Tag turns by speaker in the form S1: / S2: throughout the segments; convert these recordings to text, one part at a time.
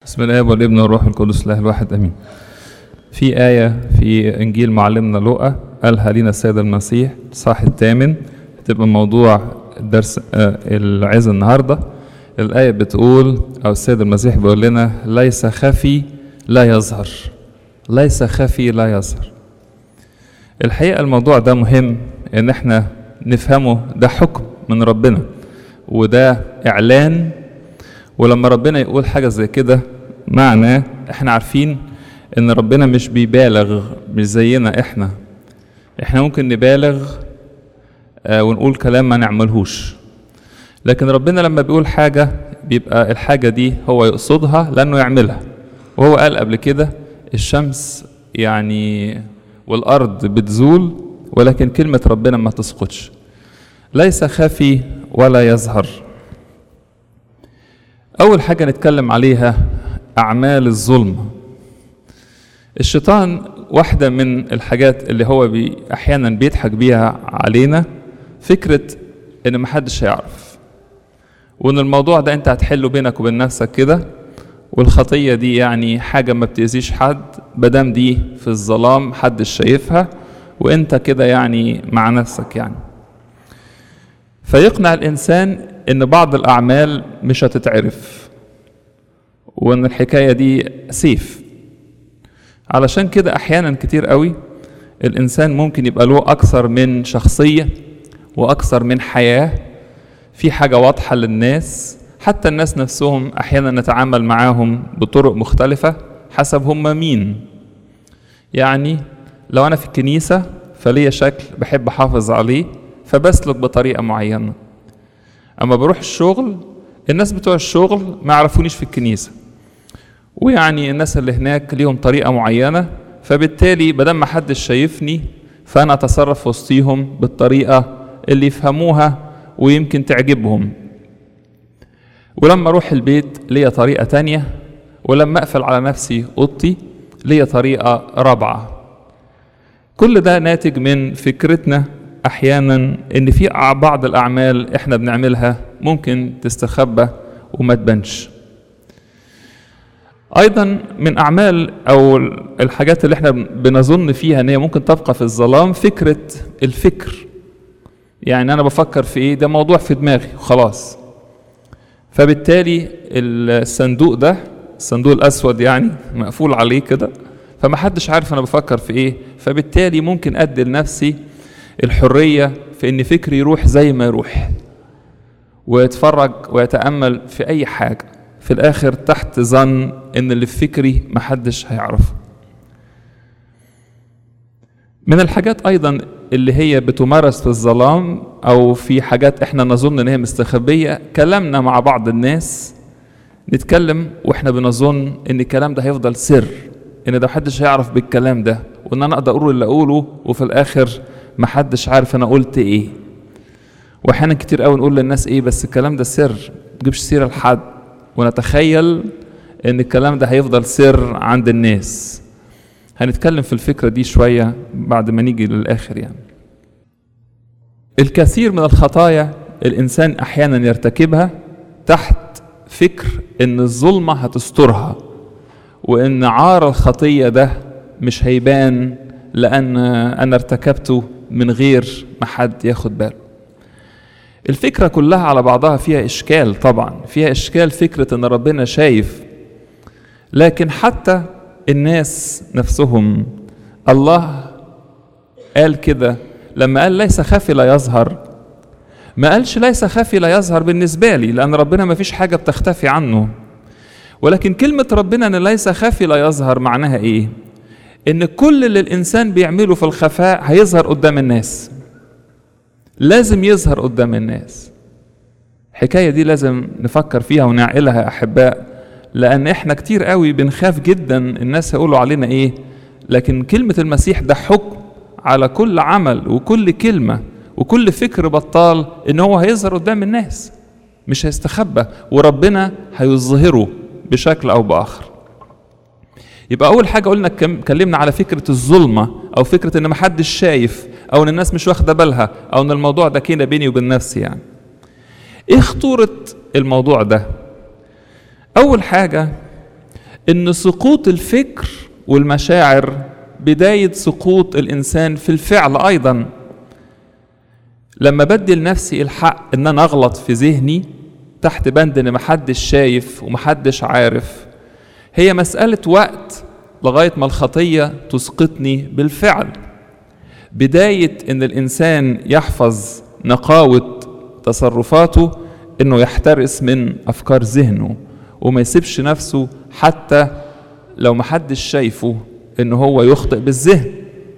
S1: بسم الله والابن والروح القدس الله الواحد امين في آية في إنجيل معلمنا لوقا قالها لنا السيد المسيح صح الثامن تبقى موضوع درس آه، العظ النهاردة الآية بتقول أو السيد المسيح بيقول لنا ليس خفي لا يظهر ليس خفي لا يظهر الحقيقة الموضوع ده مهم إن احنا نفهمه ده حكم من ربنا وده إعلان ولما ربنا يقول حاجة زي كده معناه احنا عارفين ان ربنا مش بيبالغ مش زينا احنا احنا ممكن نبالغ آه، ونقول كلام ما نعملهوش لكن ربنا لما بيقول حاجة بيبقى الحاجة دي هو يقصدها لأنه يعملها وهو قال قبل كده الشمس يعني والأرض بتزول ولكن كلمة ربنا ما تسقطش ليس خفي ولا يظهر أول حاجة نتكلم عليها أعمال الظلم الشيطان واحدة من الحاجات اللي هو بي أحيانا بيضحك بيها علينا فكرة إن محدش هيعرف وإن الموضوع ده أنت هتحله بينك وبين نفسك كده والخطية دي يعني حاجة ما بتأذيش حد مادام دي في الظلام محدش شايفها وأنت كده يعني مع نفسك يعني فيقنع الإنسان إن بعض الأعمال مش هتتعرف وإن الحكاية دي سيف علشان كده أحيانا كتير قوي الإنسان ممكن يبقى له أكثر من شخصية وأكثر من حياة في حاجة واضحة للناس حتى الناس نفسهم أحيانا نتعامل معاهم بطرق مختلفة حسب هم مين يعني لو أنا في الكنيسة فليا شكل بحب أحافظ عليه فبسلك بطريقة معينة أما بروح الشغل الناس بتوع الشغل ما يعرفونيش في الكنيسة ويعني الناس اللي هناك ليهم طريقة معينة فبالتالي بدل ما حدش شايفني فأنا أتصرف وسطيهم بالطريقة اللي يفهموها ويمكن تعجبهم ولما أروح البيت ليا طريقة تانية ولما أقفل على نفسي أوضتي ليا طريقة رابعة كل ده ناتج من فكرتنا أحيانا إن في بعض الأعمال إحنا بنعملها ممكن تستخبى وما تبانش ايضا من اعمال او الحاجات اللي احنا بنظن فيها ان هي ممكن تبقى في الظلام فكره الفكر يعني انا بفكر في ايه ده موضوع في دماغي خلاص فبالتالي الصندوق ده الصندوق الاسود يعني مقفول عليه كده فما حدش عارف انا بفكر في ايه فبالتالي ممكن ادي لنفسي الحريه في ان فكري يروح زي ما يروح ويتفرج ويتامل في اي حاجه في الاخر تحت ظن ان اللي في فكري محدش هيعرفه من الحاجات ايضا اللي هي بتمارس في الظلام او في حاجات احنا نظن ان هي مستخبيه كلامنا مع بعض الناس نتكلم واحنا بنظن ان الكلام ده هيفضل سر ان ده محدش هيعرف بالكلام ده وان انا اقدر اقول اللي اقوله وفي الاخر محدش عارف انا قلت ايه واحيانا كتير قوي نقول للناس ايه بس الكلام ده سر ما تجيبش سيره لحد ونتخيل ان الكلام ده هيفضل سر عند الناس هنتكلم في الفكرة دي شوية بعد ما نيجي للآخر يعني الكثير من الخطايا الإنسان أحيانا يرتكبها تحت فكر إن الظلمة هتسترها وإن عار الخطية ده مش هيبان لأن أنا ارتكبته من غير ما حد ياخد باله الفكرة كلها على بعضها فيها إشكال طبعا فيها إشكال فكرة إن ربنا شايف لكن حتى الناس نفسهم الله قال كده لما قال ليس خفي لا يظهر ما قالش ليس خفي لا يظهر بالنسبة لي لأن ربنا ما فيش حاجة بتختفي عنه ولكن كلمة ربنا أن ليس خفي لا يظهر معناها إيه؟ إن كل اللي الإنسان بيعمله في الخفاء هيظهر قدام الناس لازم يظهر قدام الناس الحكاية دي لازم نفكر فيها ونعقلها يا أحباء لأن إحنا كتير قوي بنخاف جدا الناس هيقولوا علينا إيه لكن كلمة المسيح ده حكم على كل عمل وكل كلمة وكل فكر بطال إن هو هيظهر قدام الناس مش هيستخبى وربنا هيظهره بشكل أو بآخر يبقى أول حاجة قلنا اتكلمنا على فكرة الظلمة أو فكرة إن محدش شايف او ان الناس مش واخده بالها او ان الموضوع ده كده بيني وبين نفسي يعني ايه خطوره الموضوع ده اول حاجه ان سقوط الفكر والمشاعر بداية سقوط الإنسان في الفعل أيضا لما بدي لنفسي الحق إن أنا أغلط في ذهني تحت بند إن محدش شايف ومحدش عارف هي مسألة وقت لغاية ما الخطية تسقطني بالفعل بداية إن الإنسان يحفظ نقاوة تصرفاته إنه يحترس من أفكار ذهنه وما يسيبش نفسه حتى لو محدش شايفه إن هو يخطئ بالذهن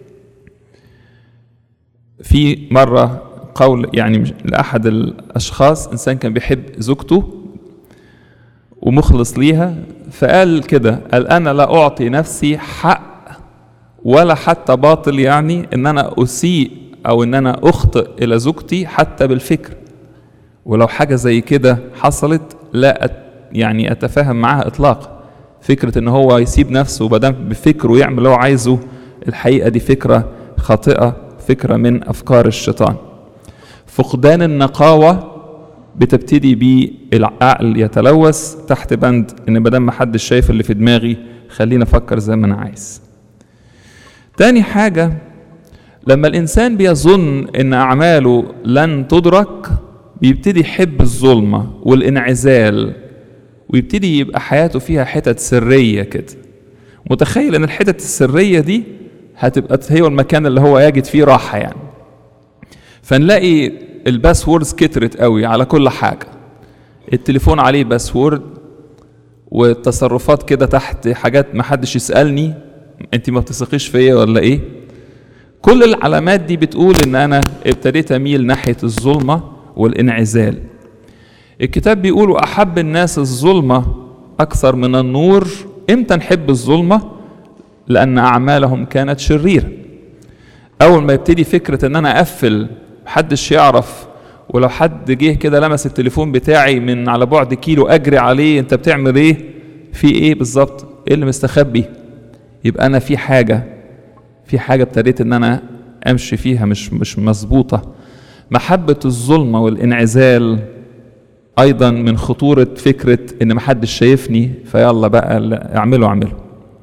S1: في مرة قول يعني لأحد الأشخاص إنسان كان بيحب زوجته ومخلص ليها فقال كده قال أنا لا أعطي نفسي حق ولا حتى باطل يعني إن أنا أسيء أو إن أنا أخطئ إلى زوجتي حتى بالفكر ولو حاجة زي كده حصلت لا أت يعني أتفاهم معاها إطلاقا فكرة إن هو يسيب نفسه بدل بفكره ويعمل اللي هو عايزه الحقيقة دي فكرة خاطئة فكرة من أفكار الشيطان فقدان النقاوة بتبتدي بالعقل يتلوث تحت بند ان ما دام محدش شايف اللي في دماغي خليني افكر زي ما انا عايز. تاني حاجة لما الانسان بيظن ان اعماله لن تدرك بيبتدي يحب الظلمة والانعزال ويبتدي يبقى حياته فيها حتت سرية كده. متخيل ان الحتت السرية دي هتبقى هي المكان اللي هو يجد فيه راحة يعني. فنلاقي الباسوردز كترت قوي على كل حاجة التليفون عليه باسورد والتصرفات كده تحت حاجات ما حدش يسألني انت ما بتثقيش فيا ولا ايه كل العلامات دي بتقول ان انا ابتديت اميل ناحية الظلمة والانعزال الكتاب بيقول واحب الناس الظلمة اكثر من النور امتى نحب الظلمة لان اعمالهم كانت شريرة اول ما يبتدي فكرة ان انا اقفل محدش يعرف ولو حد جه كده لمس التليفون بتاعي من على بعد كيلو اجري عليه انت بتعمل ايه في ايه بالظبط ايه اللي مستخبي يبقى انا في حاجه في حاجه ابتديت ان انا امشي فيها مش مش مظبوطه محبه الظلمه والانعزال ايضا من خطوره فكره ان محدش شايفني فيلا بقى اعمله اعمله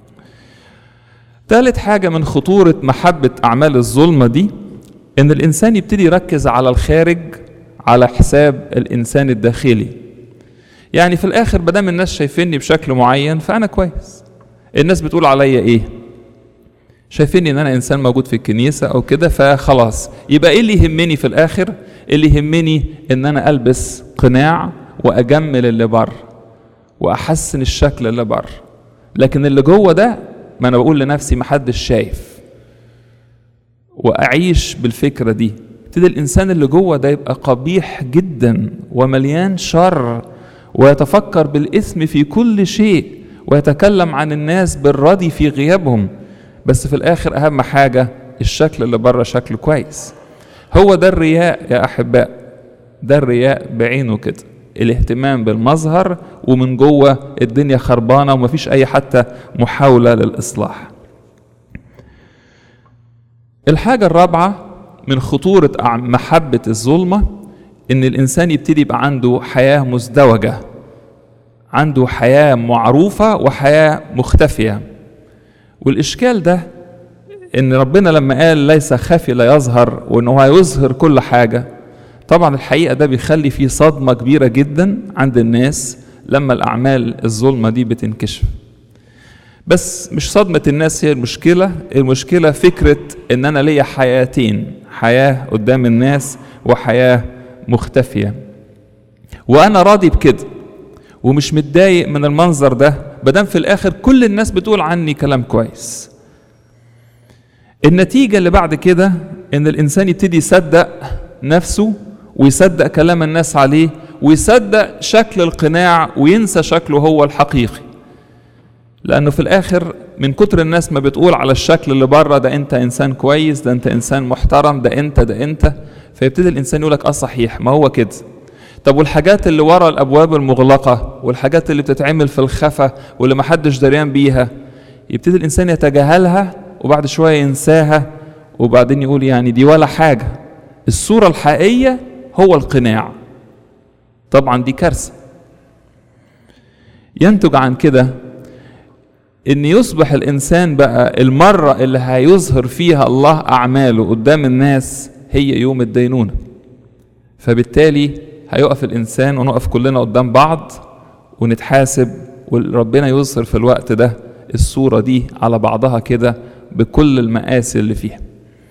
S1: ثالث حاجه من خطوره محبه اعمال الظلمه دي ان الانسان يبتدي يركز على الخارج على حساب الانسان الداخلي يعني في الاخر بدام الناس شايفيني بشكل معين فانا كويس الناس بتقول عليا ايه شايفيني ان انا انسان موجود في الكنيسه او كده فخلاص يبقى ايه اللي يهمني في الاخر اللي يهمني ان انا البس قناع واجمل اللي بره واحسن الشكل اللي بره لكن اللي جوه ده ما انا بقول لنفسي محدش شايف واعيش بالفكره دي ابتدي الانسان اللي جوه ده يبقى قبيح جدا ومليان شر ويتفكر بالاثم في كل شيء ويتكلم عن الناس بالردي في غيابهم بس في الاخر اهم حاجه الشكل اللي بره شكل كويس هو ده الرياء يا احباء ده الرياء بعينه كده الاهتمام بالمظهر ومن جوه الدنيا خربانه ومفيش اي حتى محاوله للاصلاح الحاجة الرابعة من خطورة محبة الظلمة إن الإنسان يبتدي يبقى عنده حياة مزدوجة عنده حياة معروفة وحياة مختفية والإشكال ده إن ربنا لما قال ليس خافي لا يظهر وإنه هيظهر كل حاجة طبعا الحقيقة ده بيخلي فيه صدمة كبيرة جدا عند الناس لما الأعمال الظلمة دي بتنكشف بس مش صدمة الناس هي المشكلة المشكلة فكرة ان انا ليا حياتين حياة قدام الناس وحياة مختفية وانا راضي بكده ومش متضايق من المنظر ده بدم في الاخر كل الناس بتقول عني كلام كويس النتيجة اللي بعد كده ان الانسان يبتدي يصدق نفسه ويصدق كلام الناس عليه ويصدق شكل القناع وينسى شكله هو الحقيقي لانه في الاخر من كتر الناس ما بتقول على الشكل اللي بره ده انت انسان كويس ده انت انسان محترم ده انت ده انت فيبتدي الانسان يقول لك اه صحيح ما هو كده طب والحاجات اللي ورا الابواب المغلقه والحاجات اللي بتتعمل في الخفا واللي ما حدش دريان بيها يبتدي الانسان يتجاهلها وبعد شويه ينساها وبعدين يقول يعني دي ولا حاجه الصوره الحقيقيه هو القناع طبعا دي كارثه ينتج عن كده ان يصبح الانسان بقى المرة اللي هيظهر فيها الله اعماله قدام الناس هي يوم الدينونة فبالتالي هيقف الانسان ونقف كلنا قدام بعض ونتحاسب وربنا يظهر في الوقت ده الصورة دي على بعضها كده بكل المآسي اللي فيها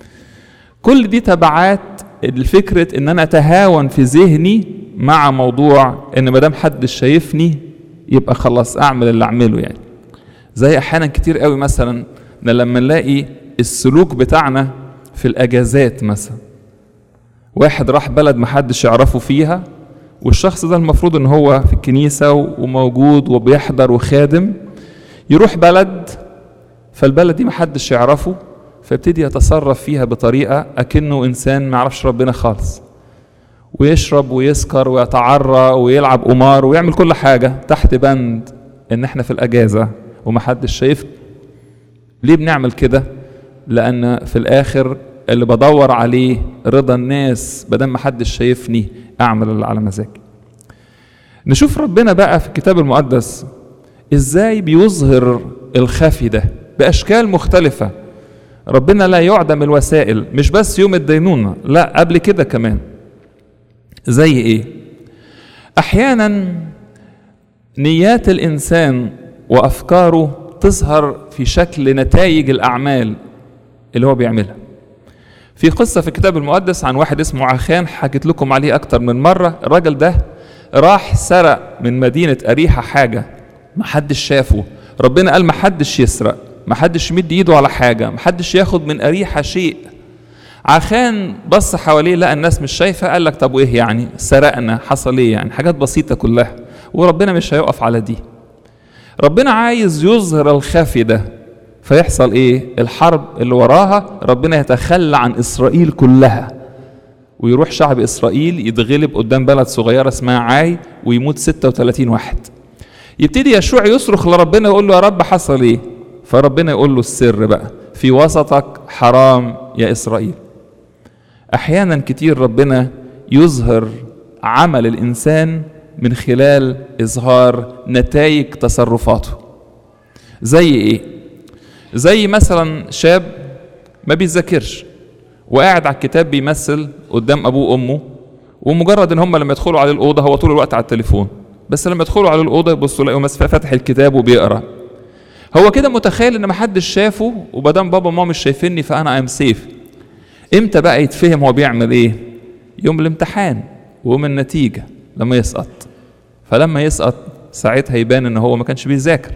S1: كل دي تبعات الفكرة ان انا اتهاون في ذهني مع موضوع ان مدام حد شايفني يبقى خلاص اعمل اللي اعمله يعني زي احيانا كتير قوي مثلا لما نلاقي السلوك بتاعنا في الاجازات مثلا واحد راح بلد محدش يعرفه فيها والشخص ده المفروض ان هو في الكنيسة وموجود وبيحضر وخادم يروح بلد فالبلد دي محدش يعرفه فيبتدي يتصرف فيها بطريقة أكنه إنسان ما يعرفش ربنا خالص ويشرب ويسكر ويتعرى ويلعب قمار ويعمل كل حاجة تحت بند إن إحنا في الأجازة ومحدش شايف ليه بنعمل كده؟ لأن في الآخر اللي بدور عليه رضا الناس بدل ما حدش شايفني أعمل اللي على مزاجي. نشوف ربنا بقى في الكتاب المقدس إزاي بيظهر الخفي ده بأشكال مختلفة ربنا لا يعدم الوسائل مش بس يوم الدينونة لا قبل كده كمان زي ايه احيانا نيات الانسان وافكاره تظهر في شكل نتائج الاعمال اللي هو بيعملها في قصة في الكتاب المقدس عن واحد اسمه عخان حكيت لكم عليه أكتر من مرة الراجل ده راح سرق من مدينة أريحة حاجة محدش شافه ربنا قال محدش يسرق محدش يمد ايده على حاجه محدش ياخد من اريحه شيء عخان بص حواليه لقى الناس مش شايفه قال لك طب وايه يعني سرقنا حصل ايه يعني حاجات بسيطه كلها وربنا مش هيقف على دي ربنا عايز يظهر الخفي ده فيحصل ايه الحرب اللي وراها ربنا يتخلى عن اسرائيل كلها ويروح شعب اسرائيل يتغلب قدام بلد صغيره اسمها عاي ويموت 36 واحد يبتدي يشوع يصرخ لربنا يقول له يا رب حصل ايه فربنا يقول له السر بقى في وسطك حرام يا اسرائيل احيانا كتير ربنا يظهر عمل الانسان من خلال اظهار نتائج تصرفاته زي ايه زي مثلا شاب ما بيذاكرش وقاعد على الكتاب بيمثل قدام ابوه وامه ومجرد ان هم لما يدخلوا على الاوضه هو طول الوقت على التليفون بس لما يدخلوا على الاوضه يبصوا يلاقوا فاتح الكتاب وبيقرا هو كده متخيل ان محدش شافه ومادام بابا وماما مش شايفيني فانا ام سيف امتى بقى يتفهم هو بيعمل ايه يوم الامتحان ويوم النتيجه لما يسقط فلما يسقط ساعتها يبان ان هو ما كانش بيذاكر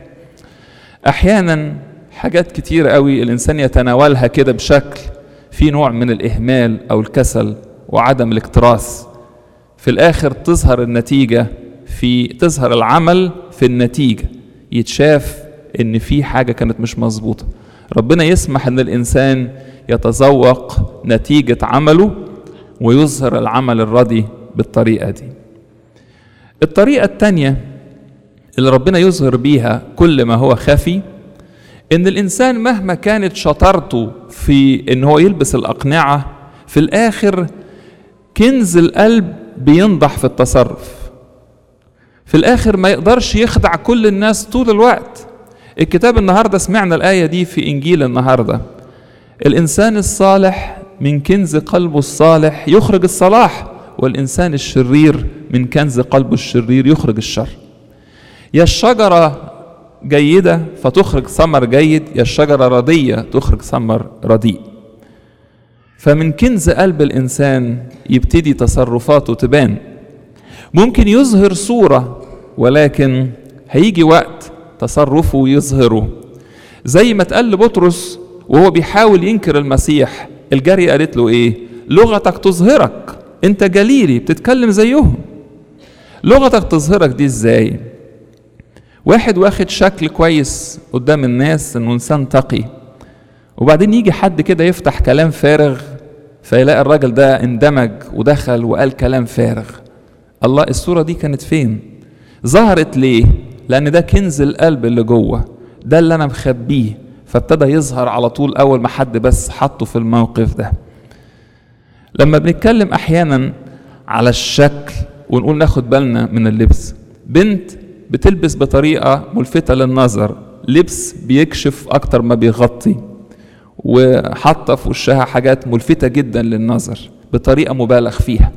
S1: احيانا حاجات كتير قوي الانسان يتناولها كده بشكل في نوع من الاهمال او الكسل وعدم الاكتراث في الاخر تظهر النتيجه في تظهر العمل في النتيجه يتشاف ان في حاجه كانت مش مظبوطه ربنا يسمح ان الانسان يتذوق نتيجه عمله ويظهر العمل الردي بالطريقه دي الطريقه الثانيه اللي ربنا يظهر بيها كل ما هو خفي ان الانسان مهما كانت شطارته في ان هو يلبس الاقنعه في الاخر كنز القلب بينضح في التصرف في الاخر ما يقدرش يخدع كل الناس طول الوقت الكتاب النهارده سمعنا الايه دي في انجيل النهارده الانسان الصالح من كنز قلبه الصالح يخرج الصلاح والانسان الشرير من كنز قلبه الشرير يخرج الشر يا الشجره جيده فتخرج ثمر جيد يا الشجره رديه تخرج ثمر رديء فمن كنز قلب الانسان يبتدي تصرفاته تبان ممكن يظهر صوره ولكن هيجي وقت تصرفه يظهره زي ما اتقال لبطرس وهو بيحاول ينكر المسيح الجارية قالت له ايه لغتك تظهرك انت جليلي بتتكلم زيهم لغتك تظهرك دي ازاي واحد واخد شكل كويس قدام الناس انه انسان تقي وبعدين يجي حد كده يفتح كلام فارغ فيلاقي الراجل ده اندمج ودخل وقال كلام فارغ الله الصورة دي كانت فين ظهرت ليه لان ده كنز القلب اللي جوه ده اللي انا مخبيه فابتدى يظهر على طول اول ما حد بس حطه في الموقف ده لما بنتكلم احيانا على الشكل ونقول ناخد بالنا من اللبس بنت بتلبس بطريقه ملفته للنظر لبس بيكشف اكتر ما بيغطي وحاطه في وشها حاجات ملفتة جدا للنظر بطريقة مبالغ فيها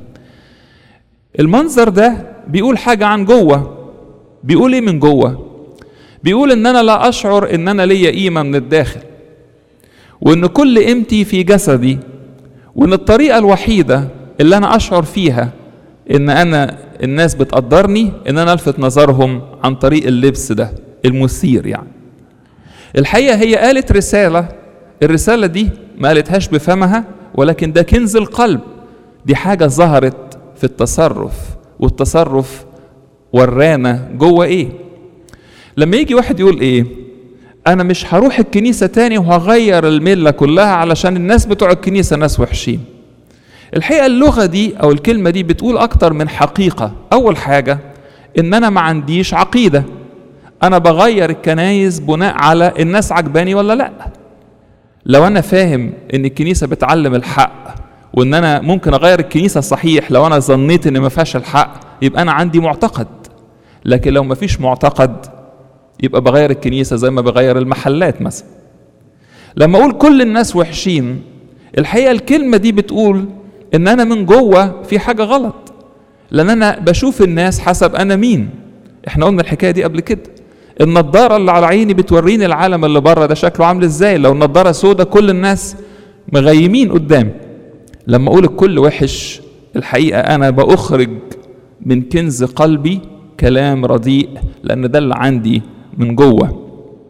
S1: المنظر ده بيقول حاجة عن جوه بيقول ايه من جوه بيقول ان انا لا اشعر ان انا ليا قيمة من الداخل وان كل قيمتي في جسدي وان الطريقة الوحيدة اللي انا اشعر فيها ان انا الناس بتقدرني ان انا الفت نظرهم عن طريق اللبس ده المثير يعني الحقيقة هي قالت رسالة الرسالة دي ما قالتهاش بفمها ولكن ده كنز القلب دي حاجة ظهرت في التصرف والتصرف ورانا جوه ايه لما يجي واحد يقول ايه انا مش هروح الكنيسة تاني وهغير الملة كلها علشان الناس بتوع الكنيسة ناس وحشين الحقيقة اللغة دي او الكلمة دي بتقول اكتر من حقيقة اول حاجة ان انا ما عنديش عقيدة انا بغير الكنايس بناء على الناس عجباني ولا لا لو انا فاهم ان الكنيسة بتعلم الحق وان انا ممكن اغير الكنيسة صحيح لو انا ظنيت ان ما فيهاش الحق يبقى انا عندي معتقد لكن لو ما فيش معتقد يبقى بغير الكنيسة زي ما بغير المحلات مثلا لما اقول كل الناس وحشين الحقيقة الكلمة دي بتقول ان انا من جوه في حاجة غلط لان انا بشوف الناس حسب انا مين احنا قلنا الحكاية دي قبل كده النضارة اللي على عيني بتوريني العالم اللي بره ده شكله عامل ازاي لو النضارة سودة كل الناس مغيمين قدامي لما اقول الكل وحش الحقيقة انا بأخرج من كنز قلبي كلام رديء لان ده اللي عندي من جوه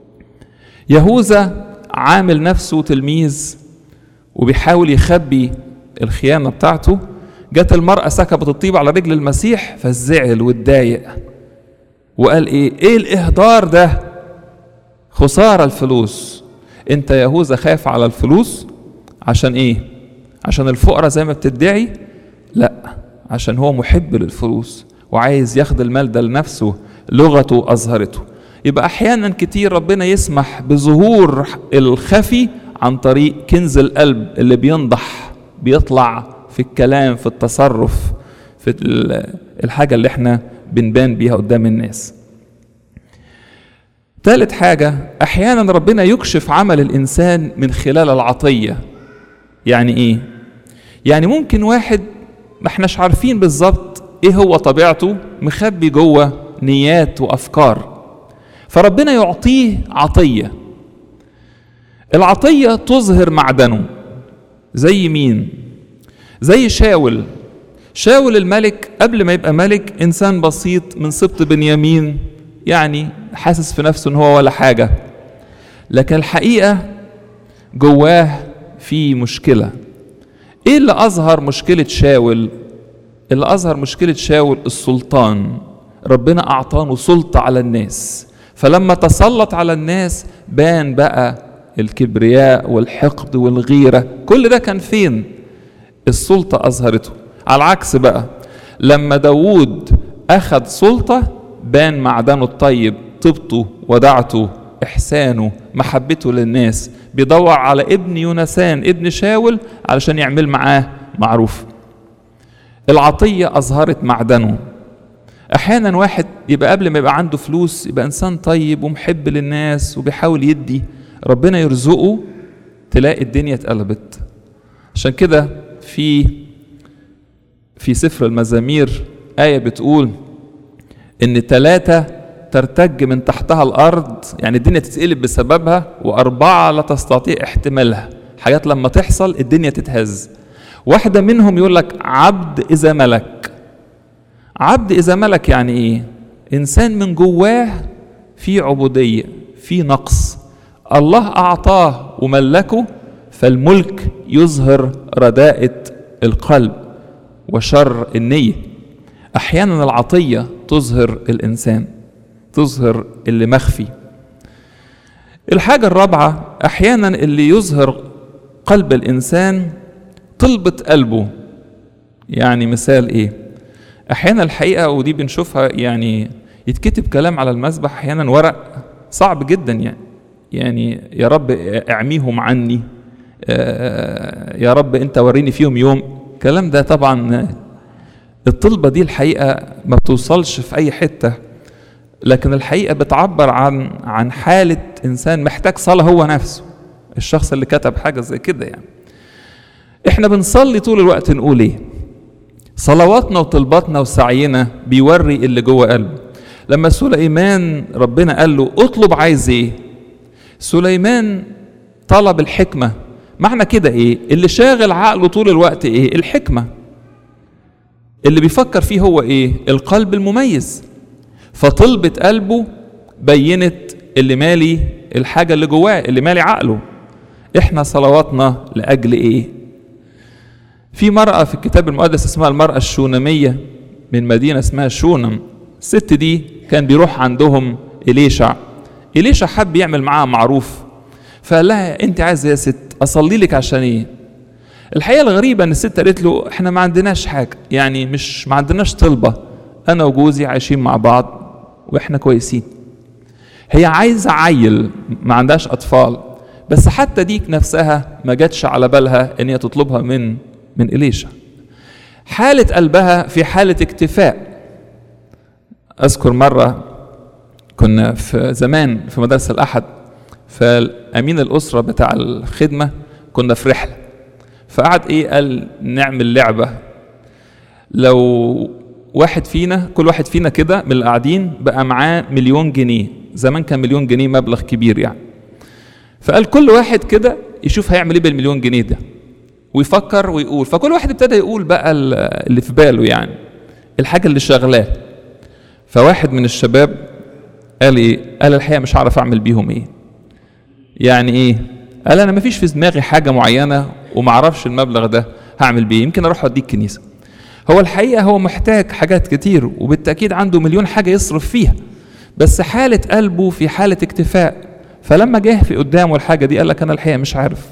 S1: يهوذا عامل نفسه تلميذ وبيحاول يخبي الخيانة بتاعته جت المرأة سكبت الطيب على رجل المسيح فزعل واتضايق وقال ايه ايه الاهدار ده خسارة الفلوس انت يهوذا خايف على الفلوس عشان ايه عشان الفقراء زي ما بتدعي لا عشان هو محب للفلوس وعايز ياخد المال ده لنفسه لغته اظهرته يبقى احيانا كتير ربنا يسمح بظهور الخفي عن طريق كنز القلب اللي بينضح بيطلع في الكلام في التصرف في الحاجة اللي احنا بنبان بيها قدام الناس ثالث حاجة أحيانا ربنا يكشف عمل الإنسان من خلال العطية يعني إيه؟ يعني ممكن واحد ما احناش عارفين بالظبط إيه هو طبيعته مخبي جوه نيات وأفكار فربنا يعطيه عطية العطية تظهر معدنه زي مين؟ زي شاول شاول الملك قبل ما يبقى ملك انسان بسيط من سبط بنيامين يعني حاسس في نفسه ان هو ولا حاجه لكن الحقيقه جواه في مشكله ايه اللي اظهر مشكله شاول اللي اظهر مشكله شاول السلطان ربنا اعطانه سلطه على الناس فلما تسلط على الناس بان بقى الكبرياء والحقد والغيره كل ده كان فين السلطه اظهرته على العكس بقى لما داوود أخذ سلطة بان معدنه الطيب طيبته ودعته إحسانه محبته للناس بيدور على ابن يونسان ابن شاول علشان يعمل معاه معروف العطية أظهرت معدنه أحيانا واحد يبقى قبل ما يبقى عنده فلوس يبقى إنسان طيب ومحب للناس وبيحاول يدي ربنا يرزقه تلاقي الدنيا اتقلبت عشان كده في في سفر المزامير آية بتقول إن ثلاثة ترتج من تحتها الأرض يعني الدنيا تتقلب بسببها وأربعة لا تستطيع احتمالها حاجات لما تحصل الدنيا تتهز واحدة منهم يقول لك عبد إذا ملك عبد إذا ملك يعني إيه إنسان من جواه في عبودية في نقص الله أعطاه وملكه فالملك يظهر رداءة القلب وشر النية أحيانا العطية تظهر الإنسان تظهر اللي مخفي الحاجة الرابعة أحيانا اللي يظهر قلب الإنسان طلبة قلبه يعني مثال إيه أحيانا الحقيقة ودي بنشوفها يعني يتكتب كلام على المسبح أحيانا ورق صعب جدا يعني يعني يا رب اعميهم عني يا رب انت وريني فيهم يوم الكلام ده طبعا الطلبة دي الحقيقة ما بتوصلش في أي حتة لكن الحقيقة بتعبر عن عن حالة إنسان محتاج صلاة هو نفسه الشخص اللي كتب حاجة زي كده يعني احنا بنصلي طول الوقت نقول ايه صلواتنا وطلباتنا وسعينا بيوري اللي جوه قلبه لما سليمان ربنا قال له اطلب عايز ايه سليمان طلب الحكمة معنى كده ايه اللي شاغل عقله طول الوقت ايه الحكمة اللي بيفكر فيه هو ايه القلب المميز فطلبة قلبه بينت اللي مالي الحاجة اللي جواه اللي مالي عقله احنا صلواتنا لأجل ايه في مرأة في الكتاب المقدس اسمها المرأة الشونمية من مدينة اسمها شونم الست دي كان بيروح عندهم إليشع إليشع حب يعمل معاها معروف فقال لها انت عايزه يا ست اصلي لك عشان ايه الحقيقه الغريبه ان الست قالت له احنا ما عندناش حاجه يعني مش ما عندناش طلبه انا وجوزي عايشين مع بعض واحنا كويسين هي عايزه عيل ما عندهاش اطفال بس حتى ديك نفسها ما جاتش على بالها ان هي تطلبها من من اليشا حاله قلبها في حاله اكتفاء اذكر مره كنا في زمان في مدرسه الاحد فامين الاسره بتاع الخدمه كنا في رحله فقعد ايه قال نعمل لعبه لو واحد فينا كل واحد فينا كده من اللي قاعدين بقى معاه مليون جنيه زمان كان مليون جنيه مبلغ كبير يعني فقال كل واحد كده يشوف هيعمل ايه بالمليون جنيه ده ويفكر ويقول فكل واحد ابتدى يقول بقى اللي في باله يعني الحاجه اللي شغلاه فواحد من الشباب قال ايه قال الحقيقه مش عارف اعمل بيهم ايه يعني ايه قال انا مفيش في دماغي حاجه معينه ومعرفش المبلغ ده هعمل بيه يمكن اروح اوديه الكنيسه هو الحقيقه هو محتاج حاجات كتير وبالتاكيد عنده مليون حاجه يصرف فيها بس حاله قلبه في حاله اكتفاء فلما جه في قدامه الحاجه دي قال لك انا الحقيقه مش عارف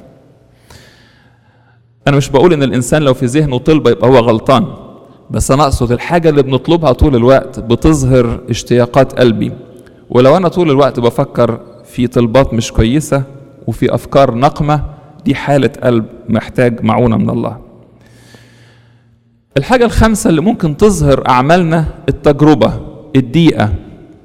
S1: انا مش بقول ان الانسان لو في ذهنه طلبه يبقى هو غلطان بس انا اقصد الحاجه اللي بنطلبها طول الوقت بتظهر اشتياقات قلبي ولو انا طول الوقت بفكر في طلبات مش كويسه وفي افكار نقمه دي حاله قلب محتاج معونه من الله الحاجه الخامسه اللي ممكن تظهر اعمالنا التجربه الدقيقه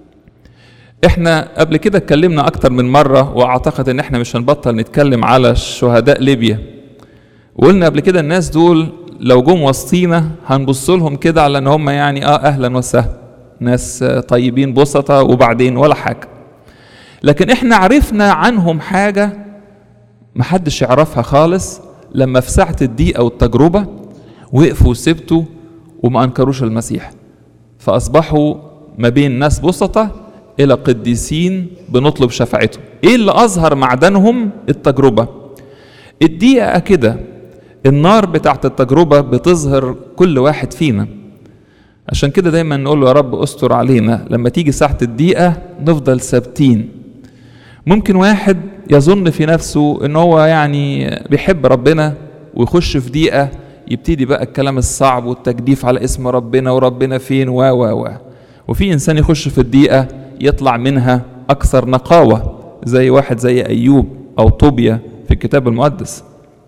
S1: احنا قبل كده اتكلمنا اكتر من مره واعتقد ان احنا مش هنبطل نتكلم على شهداء ليبيا وقلنا قبل كده الناس دول لو جم وسطينا هنبص لهم كده على ان هم يعني اه اهلا وسهلا ناس طيبين بسطة وبعدين ولا حاجه لكن احنا عرفنا عنهم حاجه محدش يعرفها خالص لما في ساعه الضيقه والتجربه وقفوا وسبتوا وما انكروش المسيح فاصبحوا ما بين ناس بسطة الى قديسين بنطلب شفاعتهم ايه اللي اظهر معدنهم التجربه الدقيقه كده النار بتاعت التجربة بتظهر كل واحد فينا عشان كده دايما نقول له يا رب استر علينا لما تيجي ساعة الدقيقة نفضل ثابتين ممكن واحد يظن في نفسه ان هو يعني بيحب ربنا ويخش في دقيقة يبتدي بقى الكلام الصعب والتجديف على اسم ربنا وربنا فين و و و وفي انسان يخش في الدقيقة يطلع منها اكثر نقاوة زي واحد زي ايوب او طوبيا في الكتاب المقدس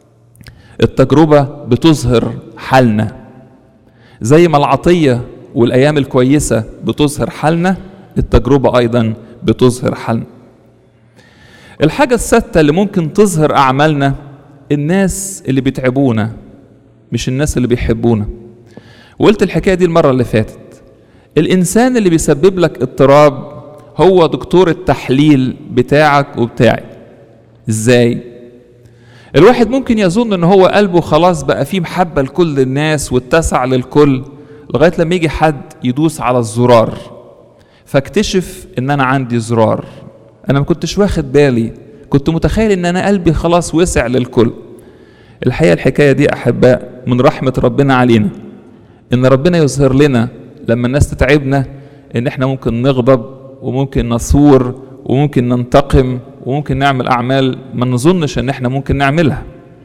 S1: التجربة بتظهر حالنا زي ما العطية والأيام الكويسة بتظهر حالنا التجربة أيضا بتظهر حالنا الحاجة السادسة اللي ممكن تظهر أعمالنا الناس اللي بيتعبونا مش الناس اللي بيحبونا وقلت الحكاية دي المرة اللي فاتت الإنسان اللي بيسبب لك اضطراب هو دكتور التحليل بتاعك وبتاعي ازاي الواحد ممكن يظن ان هو قلبه خلاص بقى فيه محبة لكل الناس واتسع للكل لغاية لما يجي حد يدوس على الزرار فاكتشف ان انا عندي زرار انا ما كنتش واخد بالي كنت متخيل ان انا قلبي خلاص وسع للكل الحقيقة الحكاية دي احباء من رحمة ربنا علينا ان ربنا يظهر لنا لما الناس تتعبنا ان احنا ممكن نغضب وممكن نصور وممكن ننتقم وممكن نعمل اعمال ما نظنش ان احنا ممكن نعملها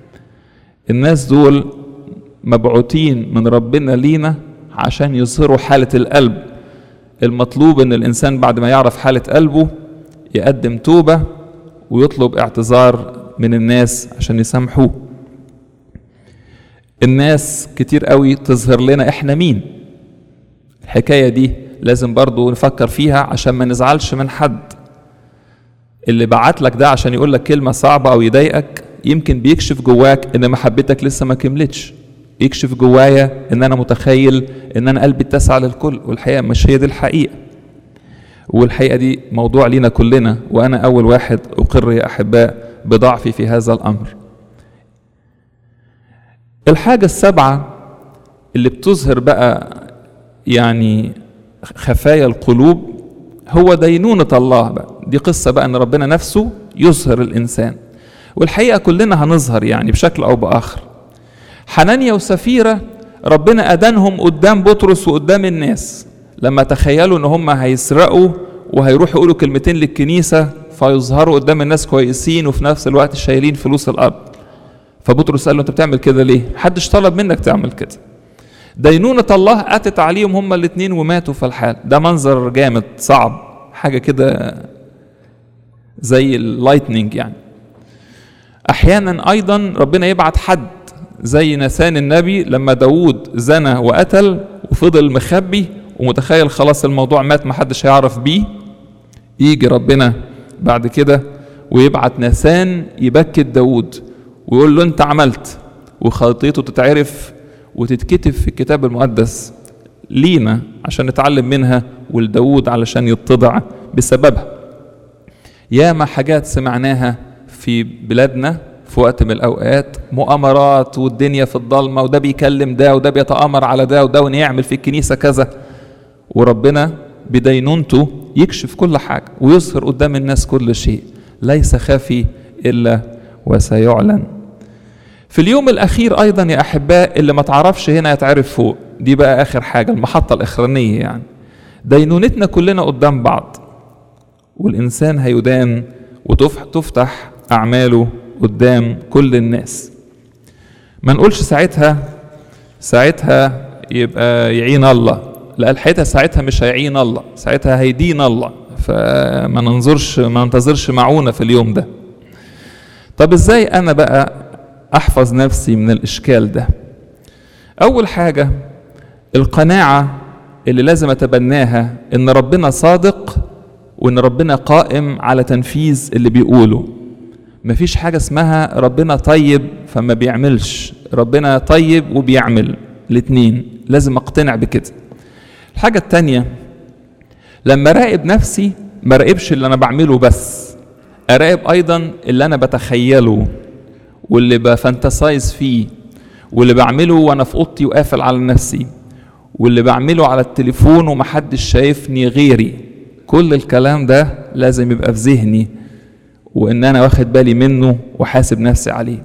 S1: الناس دول مبعوثين من ربنا لينا عشان يظهروا حالة القلب المطلوب ان الانسان بعد ما يعرف حالة قلبه يقدم توبة ويطلب اعتذار من الناس عشان يسامحوه الناس كتير قوي تظهر لنا احنا مين الحكاية دي لازم برضو نفكر فيها عشان ما نزعلش من حد اللي بعت لك ده عشان يقول لك كلمة صعبة أو يضايقك يمكن بيكشف جواك إن محبتك لسه ما كملتش يكشف جوايا إن أنا متخيل إن أنا قلبي اتسع للكل والحقيقة مش هي دي الحقيقة والحقيقة دي موضوع لينا كلنا وأنا أول واحد أقر يا أحباء بضعفي في هذا الأمر الحاجة السابعة اللي بتظهر بقى يعني خفايا القلوب هو دينونة الله بقى دي قصة بقى ان ربنا نفسه يظهر الانسان والحقيقة كلنا هنظهر يعني بشكل او باخر حنانيا وسفيرة ربنا ادانهم قدام بطرس وقدام الناس لما تخيلوا ان هم هيسرقوا وهيروحوا يقولوا كلمتين للكنيسة فيظهروا قدام الناس كويسين وفي نفس الوقت شايلين فلوس الارض فبطرس قال له انت بتعمل كده ليه محدش طلب منك تعمل كده دينونة الله أتت عليهم هما الاتنين وماتوا في الحال ده منظر جامد صعب حاجة كده زي اللايتنينج يعني أحيانا أيضا ربنا يبعت حد زي نسان النبي لما داود زنى وقتل وفضل مخبي ومتخيل خلاص الموضوع مات محدش هيعرف بيه يجي ربنا بعد كده ويبعت نسان يبكت داود ويقول له انت عملت وخطيته تتعرف وتتكتب في الكتاب المقدس لينا عشان نتعلم منها ولداود علشان يتضع بسببها ياما حاجات سمعناها في بلادنا في وقت من الأوقات مؤامرات والدنيا في الضلمة وده بيكلم ده وده بيتآمر على ده وده ويعمل في الكنيسة كذا وربنا بدينونته يكشف كل حاجة ويظهر قدام الناس كل شيء ليس خافي إلا وسيعلن في اليوم الأخير أيضا يا أحباء اللي ما تعرفش هنا يتعرف فوق دي بقى آخر حاجة المحطة الأخرانية يعني دينونتنا كلنا قدام بعض والإنسان هيدان وتفتح أعماله قدام كل الناس ما نقولش ساعتها ساعتها يبقى يعين الله لا الحقيقة ساعتها مش هيعين الله ساعتها هيدين الله فما ننظرش ما ننتظرش معونة في اليوم ده طب ازاي انا بقى احفظ نفسي من الاشكال ده اول حاجه القناعه اللي لازم اتبناها ان ربنا صادق وان ربنا قائم على تنفيذ اللي بيقوله مفيش حاجه اسمها ربنا طيب فما بيعملش ربنا طيب وبيعمل الاتنين لازم اقتنع بكده الحاجه التانيه لما راقب نفسي ما راقبش اللي انا بعمله بس اراقب ايضا اللي انا بتخيله واللي بفانتسايز فيه واللي بعمله وانا في اوضتي وقافل على نفسي واللي بعمله على التليفون ومحدش شايفني غيري كل الكلام ده لازم يبقى في ذهني وان انا واخد بالي منه وحاسب نفسي عليه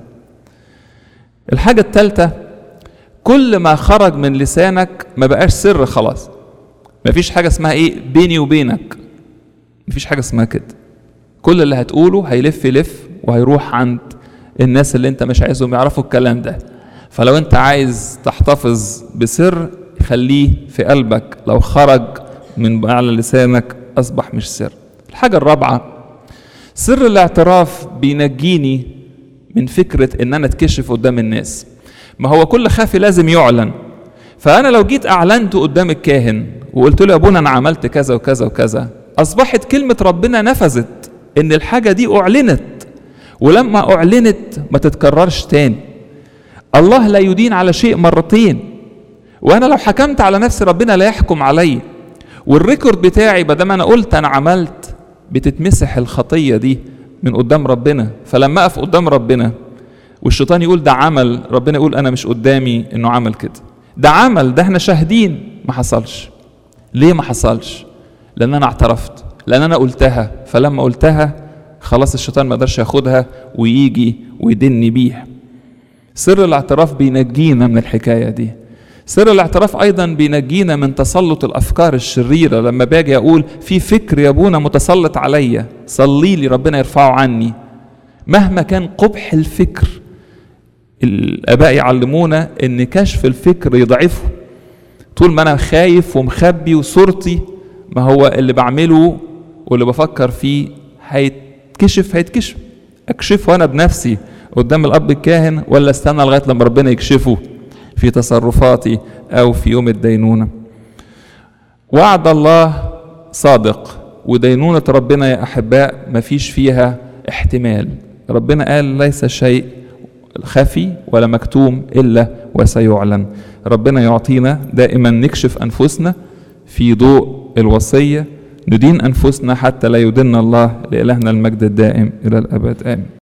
S1: الحاجة التالتة كل ما خرج من لسانك ما بقاش سر خلاص مفيش حاجة اسمها ايه بيني وبينك مفيش حاجة اسمها كده كل اللي هتقوله هيلف يلف وهيروح عند الناس اللي انت مش عايزهم يعرفوا الكلام ده فلو انت عايز تحتفظ بسر خليه في قلبك لو خرج من على لسانك اصبح مش سر الحاجة الرابعة سر الاعتراف بينجيني من فكرة ان انا اتكشف قدام الناس ما هو كل خافي لازم يعلن فانا لو جيت اعلنت قدام الكاهن وقلت له يا ابونا انا عملت كذا وكذا وكذا اصبحت كلمة ربنا نفذت ان الحاجة دي اعلنت ولما اعلنت ما تتكررش تاني الله لا يدين على شيء مرتين وانا لو حكمت على نفسي ربنا لا يحكم علي والريكورد بتاعي بدل انا قلت انا عملت بتتمسح الخطيه دي من قدام ربنا فلما اقف قدام ربنا والشيطان يقول ده عمل ربنا يقول انا مش قدامي انه عمل كده ده عمل ده احنا شاهدين ما حصلش ليه ما حصلش لان انا اعترفت لان انا قلتها فلما قلتها خلاص الشيطان ما قدرش ياخدها ويجي ويدني بيها سر الاعتراف بينجينا من الحكايه دي سر الاعتراف ايضا بينجينا من تسلط الافكار الشريره لما باجي اقول في فكر يا ابونا متسلط عليا صلي لي ربنا يرفعه عني مهما كان قبح الفكر الاباء يعلمونا ان كشف الفكر يضعفه طول ما انا خايف ومخبي وصورتي ما هو اللي بعمله واللي بفكر فيه هيتكشف هيتكشف اكشفه انا بنفسي قدام الاب الكاهن ولا استنى لغايه لما ربنا يكشفه في تصرفاتي او في يوم الدينونه وعد الله صادق ودينونة ربنا يا أحباء مفيش فيها احتمال ربنا قال ليس شيء خفي ولا مكتوم إلا وسيعلن ربنا يعطينا دائما نكشف أنفسنا في ضوء الوصية ندين أنفسنا حتى لا يدن الله لإلهنا المجد الدائم إلى الأبد آمين